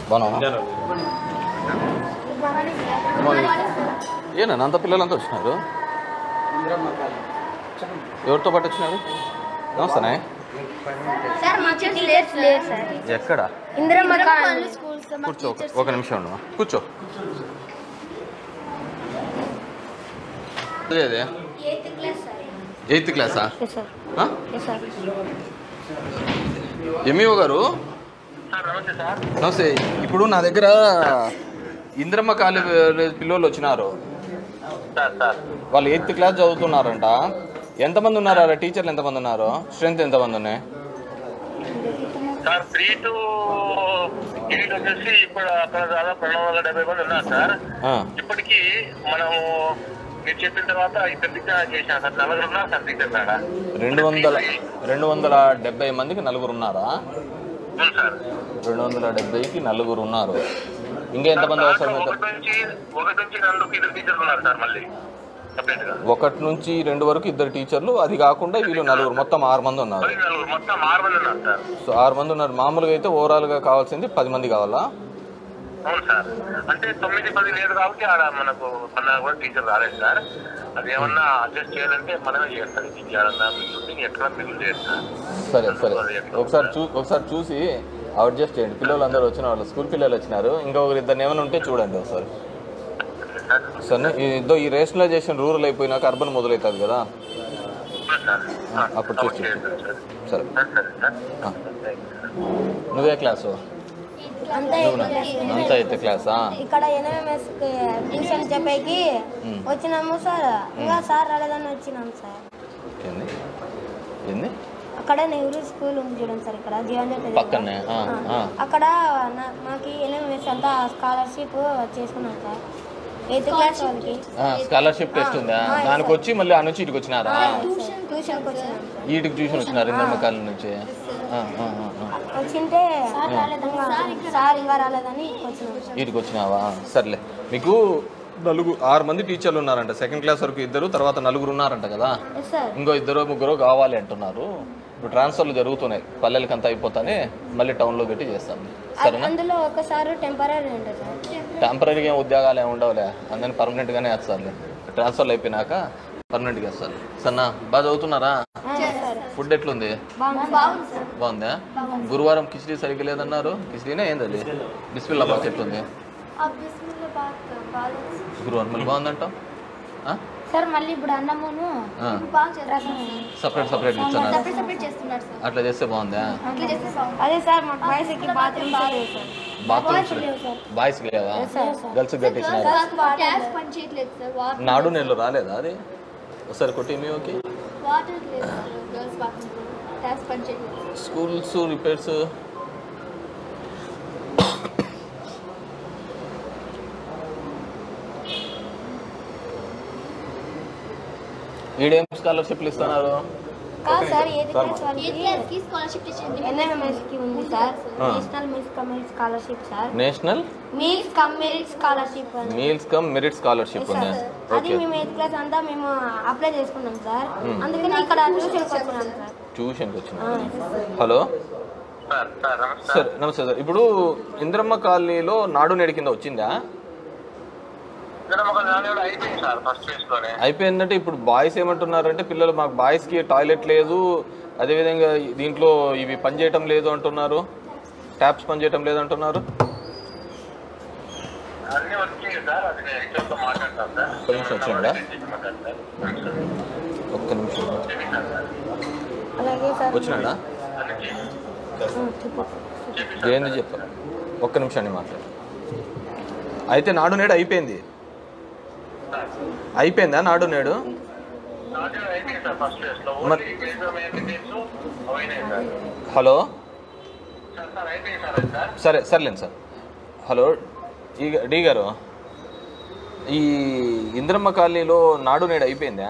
బాగున్నా ఏనా అంత పిల్లలంతా వచ్చినారు ఎవరితో పాటు వచ్చినారు నమస్తేనే సార్ మా చర్చ్ లేదు లేదు సార్ ఎక్కడ ఇందిరమ్మ కూర్చో ఒక- ఒక నిమిషం ఉండమా కూర్చో అదే ఎయిత్ క్లాస్ సార్ ఎయిత్ క్లాసా ఎస్ సార్ ఆ? ఎస్ సార్ ఎంఈఓ గారు నమస్తే ఇప్పుడు నా దగ్గర ఇంద్రమ్మ కాలేజ్ పిల్లలు వచ్చినారు వాళ్ళు ఎయిత్ క్లాస్ చదువుతున్నారంట ఎంతమంది ఉన్నారు టీచర్లు ఎంతమంది ఉన్నారు స్ట్రెంత్ ఎంతమంది ఉన్నాయి సార్ త్రీ టు ఎయిట్ వచ్చేసి ఇప్పుడు అక్కడ దాదాపు రెండు వందల డెబ్బై మంది ఉన్నారు సార్ ఆ, ఇప్పటికీ మనము మీరు చెప్పిన తర్వాత ఇద్దరు దిగ్గర చేశాం సార్ నలుగురు ఉన్నారు సార్ దిగ్గర కాడ రెండు వందల రెండు వందల డెబ్బై మందికి నలుగురు ఉన్నారా అవును సార్ రెండు వందల డెబ్బైకి నలుగురు ఉన్నారు ఇంకా ఎంతమంది అవసరం దాంట్లో అయితే ఒకటి నుంచి ఒకటి నుంచి రెండుకి ఇద్దరు టీచర్లు ఉన్నారు సార్ మళ్ళీ సపరేట్ గా ఒకటి నుంచి రెండు వరకు ఇద్దరు టీచర్లు అది కాకుండా వీళ్ళు నలుగురు మొత్తం ఆరు మంది ఉన్నారు మళ్ళీ నలుగురు మొత్తం ఆరు మంది ఉన్నారు సార్ సో ఆరు మంది ఉన్నారు మామూలుగా అయితే ఓవరాల్గా కావాల్సింది పది మంది కావాలా అవును సార్ అంటే తొమ్మిది పది లేదు కాబట్టి ఆడ మనకు మన కూడా టీచర్ రాలేదు సార్ అది ఏమన్నా అడ్జస్ట్ చేయాలంటే మనమే చేస్తాం ఇది చేయాలన్నా మిగిలింది ఎక్కడ మిగిలి చేస్తాం సరే సరే ఒకసారి చూ ఒకసారి చూసి అడ్జస్ట్ చేయండి పిల్లలు అందరూ వచ్చిన వాళ్ళు స్కూల్ పిల్లలు వచ్చినారు ఇంకొకరు ఇద్దరు ఏమైనా ఉంటే చూడండి ఒకసారి సరే ఈ ఇద్దో ఈ రేషనలైజేషన్ రూరల్ అయిపోయినాక అర్బన్ మొదలవుతుంది కదా అప్పుడు చూసి సరే ఆ. నువ్వే క్లాసు అంతా అంతా అయితే క్లాసా ఇక్కడ ఎన్ఎంఎస్ ట్యూషన్ చెప్పేకి వచ్చినాము సార్ ఇంకా సార్ రాలేదని వచ్చినాం సార్ ఏంది ఏంది అక్కడ నెహ్రూ స్కూల్ ఉంది చూడండి సార్ ఇక్కడ జీవన్ జ్యోతి దగ్గర. పక్కనే ఆ, ఆ. అక్కడ నా- మాకు ఎన్ఎంఎస్ అంతా స్కాలర్షిప్ చేసుకున్నాం సార్ ఎయిత్ క్లాస్ వాళ్ళకి స్కాలర్షిప్ టెస్ట్ ఉందా దానికి వచ్చి మళ్ళీ ఆ నుంచి ఇటుకు వచ్చినారా ట్యూషన్కి వచ్చినాం సార్ ఈటికి ట్యూషన్ వచ్చినారు ఇంద్రమ్మ కాలేజ్ నుంచి ఆ, ఆ, ఆ, ఆ. వచ్చింటే ఇంకా సార్ ఇంకా రాలేదని వచ్చినాం సార్ వీటికి వచ్చినావా సర్లే మీకు నలుగురు ఆరు మంది టీచర్లు ఉన్నారంట సెకండ్ క్లాస్ వరకు ఇద్దరు తర్వాత నలుగురు ఉన్నారంట కదా ఎస్ సార్ ఇంకో ఇద్దరు ముగ్గురు కావాలి అంటున్నారు ఇప్పుడు ట్రాన్స్ఫర్లు జరుగుతున్నాయి పల్లెలకి అంతా అయిపోతానే మళ్ళీ టౌన్లో పెట్టి చేస్తాం సరేనా అందులో ఒకసారి టెంపరీ ఉంటుంది సార్ టెంపరీగా ఏం ఉద్యోగాలు ఏమి ఉండవులే అందరిని పర్మనెంట్గానే వేస్తారులే ట్రాన్స్ఫర్లు అయిపోయినాక పర్మనెంట్గా వేస్తారు సన్నా బాగా చదువుతున్నారా సార్ ఫుడ్ ఎట్లుంది బాగుంది సార్ బాగుందా గురువారం కిచిడీ సరిగ్గా లేదన్నారు కిచిడీనే ఏంది అది బిస్మిల్లా బాత్ ఎట్లుంది గురువారం మళ్ళీ బాగుందంటావు సార్ మళ్ళీ ఇప్పుడు అన్నమును రసం సపరేట్ సపరేట్ ఇస్తున్నారు సెపరేట్ చేస్తున్నారు సార్ అట్లా చేస్తే బాగుందా అదే సార్ మా బాయ్స్కి బాత్రూమ్ లేదు సార్ బాత్రూమ్స్ బాయ్స్ లేవా గర్ల్స్ కట్టించినారు ట్యాక్స్ పని చేయట్లేదు సార్ వాటర్ నాడు నెలలు రాలేదా అది ఒకసారి కొట్టి మీ ఓకే వాటర్ లేదు సార్ గర్ల్స్ బాత్రూమ్ ట్యాక్స్ పని చేయట్లేదు స్కూల్స్ రిపేర్స్ ఈడేం స్కాలర్షిప్లు ఇస్తున్నారు కాదు సార్ ఏది క్లాస్ ఏ వాళ్ళకి క్లాస్కి స్కాలర్షిప్ ఇచ్చింది ఎన్ఎంఎస్ కి ఉంది సార్ ఆ. National mills community scholarship sir national mills community scholarship అని మీల్స్ కమ్ మెరిట్ స్కాలర్షిప్ ఉంది అది ఓకే మేము ఎయిత్ క్లాస్ అంతా మేము అప్లై చేసుకున్నాం సార్ అందుకని ఇక్కడ ట్యూషన్ కొట్టుకున్నాం సార్ ట్యూషన్కి వచ్చిన ఆ, హలో సార్ సార్ నమస్తే సార్ నమస్తే సార్ ఇప్పుడు ఇంద్రమ్మ కాలనీలో నాడు నేడు కింద వచ్చిందా ఇక్కడ ఒక దాని కూడా అయిపోయింది సార్ ఫస్ట్ ఫేజ్ లోనే అయిపోయిందంటే ఇప్పుడు బాయ్స్ ఏమంటున్నారంటే పిల్లలు మాకు బాయ్స్కి టాయిలెట్ లేదు అదేవిధంగా దీంట్లో ఇవి పనిచేయటం లేదు అంటున్నారు ట్యాప్స్ పనిచేయటం లేదు అంటున్నారు అన్ని వచ్చింది సార్ అది నేను హెచ్ఎం తో మాట్లాడతాను సార్ ఒక్క నిమిషం వచ్చిందా మాట్లాడతాను ఒక్క నిమిషం చెప్పిస్తాను సార్ అలాగే సార్ వచ్చినాడా అన్ని చేసి- ఆ, చెప్పు చెప్పిస్తాను ఏంది చెప్ప ఒక్క నిమిషం అండి మాట్లాడు అయితే నాడు నేడు అయిపోయింది అయిపోయిందా నాడు నేడు నాటి అయిపోయింది సార్ ఫస్ట్ ఫేజ్ లో మరి- ఓన్లీ ఎగ్జామ్ ఎయిటీన్స్ అయినాయి సార్ హలో సార్ సార్ అయిపోయింది సార్ అది సార్ సరే సర్లేండి సార్ హలో ఈ డి గారు ఈ ఇంద్రమ్మ కాలనీలో నాడు నేడు అయిపోయిందా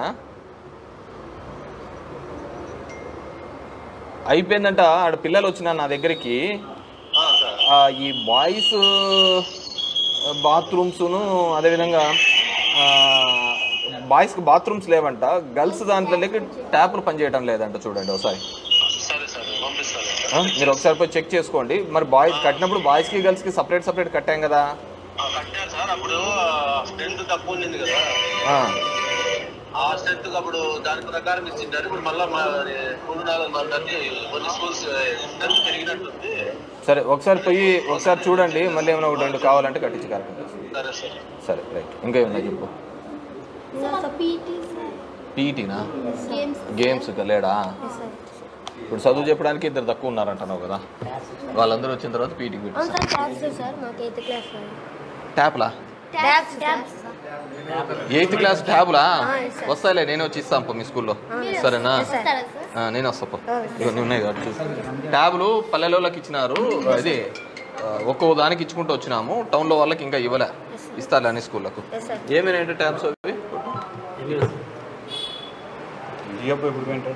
అయిపోయిందంట ఆడ పిల్లలు వచ్చిన నా దగ్గరికి ఆ, ఈ బాయ్స్ బాత్రూమ్స్ను అదేవిధంగా బాయ్స్కి బాత్రూమ్స్ లేవంట గర్ల్స్ దాంట్లో ట్యాపులు పనిచేయడం లేదంట చూడండి ఒకసారి సరే సార్ పంపిస్తాను ఆ, మీరు ఒకసారి పోయి చెక్ చేసుకోండి మరి బాయ్స్ కట్టినప్పుడు బాయ్స్కి గర్ల్స్కి సపరేట్ సపరేట్ కట్టాం కదా ఆ, కట్టారు సార్ అప్పుడు స్ట్రెంత్ తక్కువ ఉంది కదా ఆ, ఆ స్ట్రెంత్ అప్పుడు దాని ప్రకారం ఇచ్చింటారు ఇప్పుడు మళ్ళీ మా మూడు నాలుగు మంది కొన్ని స్కూల్స్ స్ట్రెంత్ పెరిగినట్టుంది సరే ఒకసారి పోయి ఒకసారి చూడండి మళ్ళీ ఏమైనా ఒకటి రెండు కావాలంటే కట్టించి కార్యక్రమం సరే సార్ సరే రైట్ ఇంకా ఏమన్నా చెప్పు సార్ పీటీ సార్ పీఈటీనా గేమ్స్ గేమ్స్ లేడా సార్ ఇప్పుడు చదువు చెప్పడానికి ఇద్దరు తక్కువ ఉన్నారంటున్నావు కదా వాళ్ళందరూ వచ్చిన తర్వాత పీటీకి అవును పెట్టు సార్ ట్యాక్స్ సార్ మాకు ఎయిత్ క్లాస్ ట్యాప్లా ట్యాక్స్ ట్యాక్స్ ఎయిత్ క్లాస్ ట్యాబ్లా yes, sir. వస్తాయిలే నేను వచ్చి ఇస్తాను పో మీ స్కూల్లో సరేనా వస్తారా సార్ ఆ, నేను వస్తా పో ఇగో నువ్వు ఉన్నాయి కాబట్టి చూసి ట్యాబ్లు పల్లెలోళ్ళకి ఇచ్చినారు అది ఆ, ఒక్కో దానికి ఇచ్చుకుంటూ వచ్చినాము టౌన్లో వాళ్ళకి ఇంకా ఇవ్వలే ఇస్తారులే అన్ని స్కూళ్ళకు ఎస్ సార్ ఏమైనా ట్యాబ్స్ అవి జియో ఇప్పుడు